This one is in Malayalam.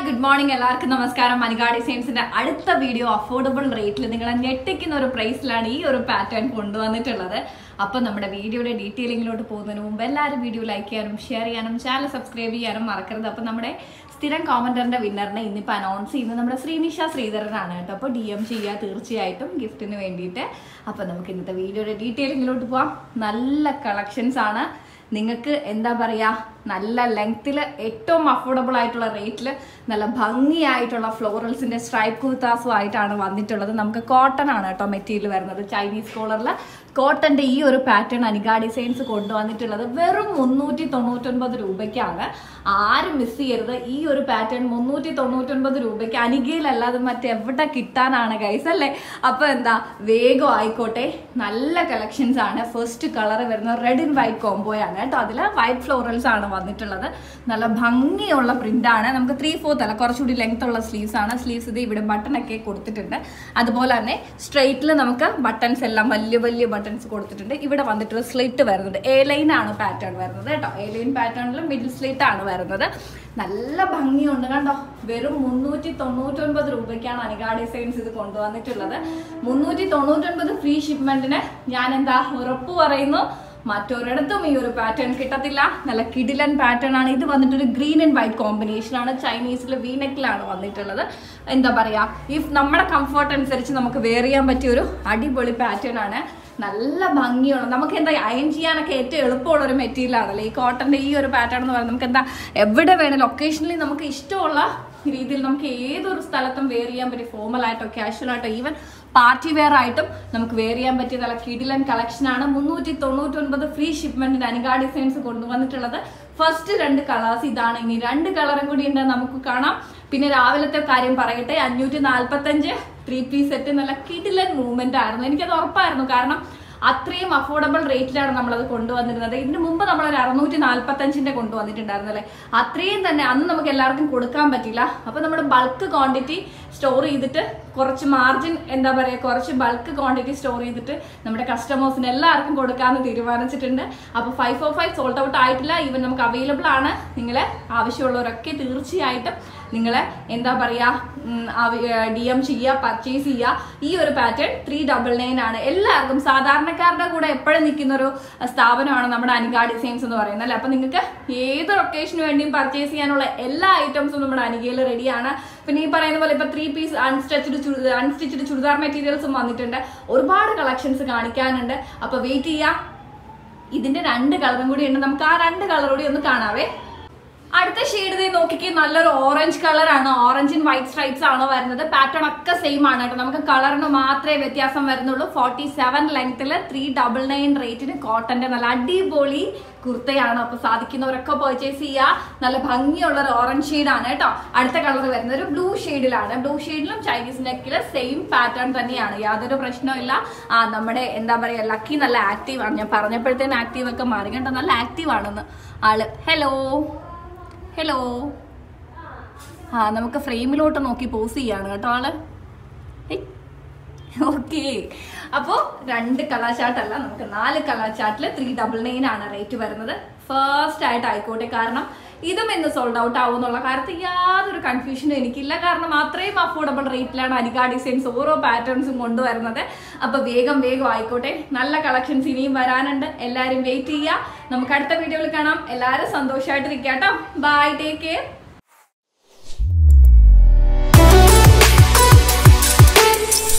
ഗുഡ് മോർണിംഗ് എല്ലാവർക്കും നമസ്കാരം മനികാ ഡിസൈൻസിന്റെ അടുത്ത വീഡിയോ അഫോർഡബിൾ റേറ്റിൽ നിങ്ങളെ ഞെട്ടിക്കുന്ന ഒരു പ്രൈസിലാണ് ഈ ഒരു പാറ്റേൺ കൊണ്ടുവന്നിട്ടുള്ളത് അപ്പൊ നമ്മുടെ വീഡിയോയുടെ ഡീറ്റെയിലിങ്ങിലോട്ട് പോകുന്നതിന് മുമ്പ് എല്ലാവരും വീഡിയോ ലൈക്ക് ചെയ്യാനും ഷെയർ ചെയ്യാനും ചാനൽ സബ്സ്ക്രൈബ് ചെയ്യാനും മറക്കരുത് അപ്പൊ നമ്മുടെ സ്ഥിരം കോമന്ററിന്റെ വിന്നറിനെ ഇന്നിപ്പോൾ അനൗൺസ് ചെയ്യുന്നത് നമ്മുടെ ശ്രീനിഷ ശ്രീധരനാണ് കേട്ടോ അപ്പോൾ ഡി എം ചെയ്യുക തീർച്ചയായിട്ടും ഗിഫ്റ്റിന് വേണ്ടിയിട്ട് അപ്പൊ നമുക്ക് ഇന്നത്തെ വീഡിയോയുടെ ഡീറ്റെയിലിങ്ങിലോട്ട് പോവാം നല്ല കളക്ഷൻസ് ആണ് നിങ്ങൾക്ക് എന്താ പറയുക നല്ല ലെങ്ത്തിൽ ഏറ്റവും അഫോർഡബിൾ ആയിട്ടുള്ള റേറ്റിൽ നല്ല ഭംഗിയായിട്ടുള്ള ഫ്ലോറൽസിന്റെ സ്ട്രൈപ്പ് കുർത്താസും ആയിട്ടാണ് വന്നിട്ടുള്ളത് നമുക്ക് കോട്ടൺ ആണ് കേട്ടോ മെറ്റീരിയൽ വരുന്നത് ചൈനീസ് കോളറിൽ കോട്ടന്റെ ഈ ഒരു പാറ്റേൺ അനിക ഡിസൈൻസ് കൊണ്ടുവന്നിട്ടുള്ളത് വെറും മുന്നൂറ്റി തൊണ്ണൂറ്റൊൻപത് രൂപയ്ക്കാണ് ആരും മിസ് ചെയ്യരുത് ഈ ഒരു പാറ്റേൺ മുന്നൂറ്റി തൊണ്ണൂറ്റൊൻപത് രൂപയ്ക്ക് അനികയിലല്ലാതെ മറ്റെവിടെ കിട്ടാനാണ് ഗൈസ് അല്ലേ അപ്പൊ എന്താ വേഗം ആയിക്കോട്ടെ നല്ല കളക്ഷൻസ് ആണ് ഫസ്റ്റ് കളർ വരുന്നത് റെഡ് ഇൻ വൈറ്റ് കോംബോ ആണ് കേട്ടോ അതിൽ വൈറ്റ് ഫ്ലോറൽസ് ആണ് വന്നിട്ടുള്ളത് നല്ല ഭംഗിയുള്ള പ്രിന്റ് ആണ് നമുക്ക് ത്രീ ഫോർത്ത് അല്ല കുറച്ചുകൂടി ലെങ്ത് ഉള്ള സ്ലീവ്സ് ആണ് സ്ലീവ്സ് ഇത് ഇവിടെ ബട്ടൺ ഒക്കെ കൊടുത്തിട്ടുണ്ട് അതുപോലെ തന്നെ സ്ട്രെയിറ്റിൽ നമുക്ക് ബട്ടൺസ് എല്ലാം വലിയ വലിയ ബട്ടൺസ് കൊടുത്തിട്ടുണ്ട് ഇവിടെ വന്നിട്ടുള്ള സ്ലിറ്റ് വരുന്നുണ്ട് എ ലൈൻ ആണ് പാറ്റേൺ വരുന്നത് കേട്ടോ എ ലൈൻ പാറ്റേണിൽ മിഡിൽ സ്ലിറ്റ് ആണ് വരുന്നത് നല്ല ഭംഗിയുണ്ട് കണ്ടോ വെറും മുന്നൂറ്റി തൊണ്ണൂറ്റൊൻപത് രൂപയ്ക്കാണ് അനികാ ഡിസൈൻസ് ഇത് കൊണ്ടുവന്നിട്ടുള്ളത് മുന്നൂറ്റി തൊണ്ണൂറ്റൊൻപത് ഫ്രീ ഷിപ്മെന്റിന് ഞാൻ എന്താ ഉറപ്പ് പറയുന്നു മറ്റൊരിടത്തും ഈ ഒരു പാറ്റേൺ കിട്ടത്തില്ല നല്ല കിഡിലൻ പാറ്റേൺ ആണ് ഇത് വന്നിട്ടൊരു ഗ്രീൻ ആൻഡ് വൈറ്റ് കോമ്പിനേഷൻ ആണ് ചൈനീസിൽ വീനെക്കിലാണ് വന്നിട്ടുള്ളത് എന്താ പറയാ ഇഫ് നമ്മുടെ കംഫർട്ട് അനുസരിച്ച് നമുക്ക് വെയർ ചെയ്യാൻ പറ്റിയ ഒരു അടിപൊളി പാറ്റേൺ ആണ് നല്ല ഭംഗിയുള്ള നമുക്ക് എന്താ അയൺ ചെയ്യാനൊക്കെ ഏറ്റവും എളുപ്പമുള്ള ഒരു മെറ്റീരിയൽ ആണല്ലോ ഈ കോട്ടന്റെ ഈ ഒരു പാറ്റേൺ എന്ന് പറയുന്നത് നമുക്ക് എന്താ എവിടെ വേണം ലൊക്കേഷനിൽ നമുക്ക് ഇഷ്ടമുള്ള രീതിയിൽ നമുക്ക് ഏതൊരു സ്ഥലത്തും വെയർ ചെയ്യാൻ പറ്റിയ ഫോമൽ ആയിട്ടോ കാഷ്വൽ ആയിട്ടോ ഈവൻ പാർട്ടി വെയർ ആയിട്ടും നമുക്ക് വെയർ ചെയ്യാൻ പറ്റിയ നല്ല കിടിലൻ കളക്ഷൻ ആണ് മുന്നൂറ്റി തൊണ്ണൂറ്റൊൻപത് ഫ്രീ ഷിപ്മെന്റിന് അനികാ ഡിസൈൻസ് കൊണ്ടുവന്നിട്ടുള്ളത് ഫസ്റ്റ് രണ്ട് കളേഴ്സ് ഇതാണ് ഇനി രണ്ട് കളറും കൂടി ഉണ്ട് നമുക്ക് കാണാം പിന്നെ രാവിലത്തെ കാര്യം പറയട്ടെ അഞ്ഞൂറ്റി നാല്പത്തഞ്ച് ത്രീ പീസ് സെറ്റ് നല്ല കിടിലൻ മൂവ്മെന്റ് ആയിരുന്നു എനിക്കത് ഉറപ്പായിരുന്നു കാരണം അത്രയും അഫോർഡബിൾ റേറ്റിലാണ് നമ്മളത് കൊണ്ടുവന്നിരുന്നത് ഇതിന് മുമ്പ് നമ്മൾ ഒരു അറുന്നൂറ്റി നാല്പത്തഞ്ചിന്റെ കൊണ്ടുവന്നിട്ടുണ്ടായിരുന്നു അല്ലേ അത്രയും തന്നെ അന്ന് നമുക്ക് എല്ലാവർക്കും കൊടുക്കാൻ പറ്റില്ല അപ്പൊ നമ്മൾ ബൾക്ക് ക്വാണ്ടിറ്റി സ്റ്റോർ ചെയ്തിട്ട് കുറച്ച് മാർജിൻ എന്താ പറയുക കുറച്ച് ബൾക്ക് ക്വാണ്ടിറ്റി സ്റ്റോർ ചെയ്തിട്ട് നമ്മുടെ കസ്റ്റമേഴ്സിന് എല്ലാവർക്കും കൊടുക്കാമെന്ന് തീരുമാനിച്ചിട്ടുണ്ട് അപ്പോൾ five four five sold out ആയിട്ടില്ല ഈവൻ നമുക്ക് അവൈലബിൾ ആണ് നിങ്ങളെ ആവശ്യമുള്ളവരൊക്കെ തീർച്ചയായിട്ടും നിങ്ങളെ എന്താ പറയുക ഡി എം ചെയ്യുക പർച്ചേസ് ചെയ്യുക ഈ ഒരു പാറ്റേൺ ത്രീ ഡബിൾ നയൻ ആണ് എല്ലാവർക്കും സാധാരണക്കാരുടെ കൂടെ എപ്പോഴും നിൽക്കുന്ന ഒരു സ്ഥാപനമാണ് നമ്മുടെ അനിക ഡിസൈൻസ് എന്ന് പറയുന്നത് അല്ലേ അപ്പം നിങ്ങൾക്ക് ഏത് ഒക്കേഷന് വേണ്ടിയും പർച്ചേസ് ചെയ്യാനുള്ള എല്ലാ ഐറ്റംസും നമ്മുടെ അനികയിൽ റെഡിയാണ് പിന്നെ ഈ പറയുന്ന പോലെ ഇപ്പൊ three piece unstitched unstitched churidar മെറ്റീരിയൽസും വന്നിട്ടുണ്ട് ഒരുപാട് കളക്ഷൻസ് കാണിക്കാനുണ്ട് അപ്പൊ വെയിറ്റ് ചെയ്യാം ഇതിന്റെ രണ്ട് കളറും കൂടി ഉണ്ട് നമുക്ക് ആ രണ്ട് കളർ കൂടി ഒന്ന് കാണാവേ അടുത്ത ഷെയ്ഡ് ദേ നോക്കിക്കേ നല്ലൊരു ഓറഞ്ച് കളർ ആണ് ഓറഞ്ച് ആൻഡ് വൈറ്റ് സ്ട്രൈപ്സ് ആണ് വരുന്നത് പാറ്റേൺ ഒക്കെ സെയിം ആണ് കേട്ടോ നമുക്ക് കളറിന് മാത്രമേ വ്യത്യാസം വരുന്നുള്ളൂ ഫോർട്ടി സെവൻ ലെങ്ത്തിൽ ത്രീ ഡബിൾ നയൻ റേറ്റിന് കോട്ടന്റെ നല്ല അടിപൊളി കുർത്തയാണ് അപ്പൊ സാധിക്കുന്നവരൊക്കെ പർച്ചേസ് ചെയ്യുക നല്ല ഭംഗിയുള്ള ഒരു ഓറഞ്ച് ഷെയ്ഡാണ് കേട്ടോ അടുത്ത കളർ വരുന്നത് ഒരു ബ്ലൂ ഷെയ്ഡിലാണ് ബ്ലൂ ഷെയ്ഡിലും ചൈനീസ് നെക്കില് സെയിം പാറ്റേൺ തന്നെയാണ് യാതൊരു പ്രശ്നമില്ല ആ നമ്മുടെ എന്താ പറയാ ലക്കി നല്ല ആക്റ്റീവ് ആണ് ഞാൻ പറഞ്ഞപ്പോഴത്തേന് ആക്റ്റീവ് ഒക്കെ മാറി കേട്ടോ നല്ല ആക്റ്റീവ് ആണെന്ന് ആള് ഹലോ ഹലോ ആ നമുക്ക് ഫ്രെയിമിലോട്ട് നോക്കി പോസ് ചെയ്യാണ് കേട്ടോ ആള് ഓക്കെ അപ്പോൾ രണ്ട് കളർ ചാർട്ടല്ല നമുക്ക് നാല് കളർ ചാർട്ടിൽ ത്രീ ഡബിൾ നയൻ ആണ് റേറ്റ് വരുന്നത് ഫസ്റ്റ് ആയിട്ട് ആയിക്കോട്ടെ കാരണം ഇതും ഇന്ന് സോൾഡ് ഔട്ട് ആവും എന്നുള്ള കാര്യത്തിൽ യാതൊരു കൺഫ്യൂഷനും എനിക്കില്ല കാരണം അത്രയും അഫോർഡബിൾ റേറ്റിലാണ് അനിക ഡിസൈൻസ് ഓരോ പാറ്റേൺസും കൊണ്ടുവരുന്നത് അപ്പൊ വേഗം വേഗം ആയിക്കോട്ടെ നല്ല കളക്ഷൻസ് ഇനിയും വരാനുണ്ട് എല്ലാവരും വെയിറ്റ് ചെയ്യുക നമുക്ക് അടുത്ത വീഡിയോയിൽ കാണാം എല്ലാവരും സന്തോഷമായിട്ടിരിക്കാം കേട്ടോ ബൈ ടേക്ക് കെയർ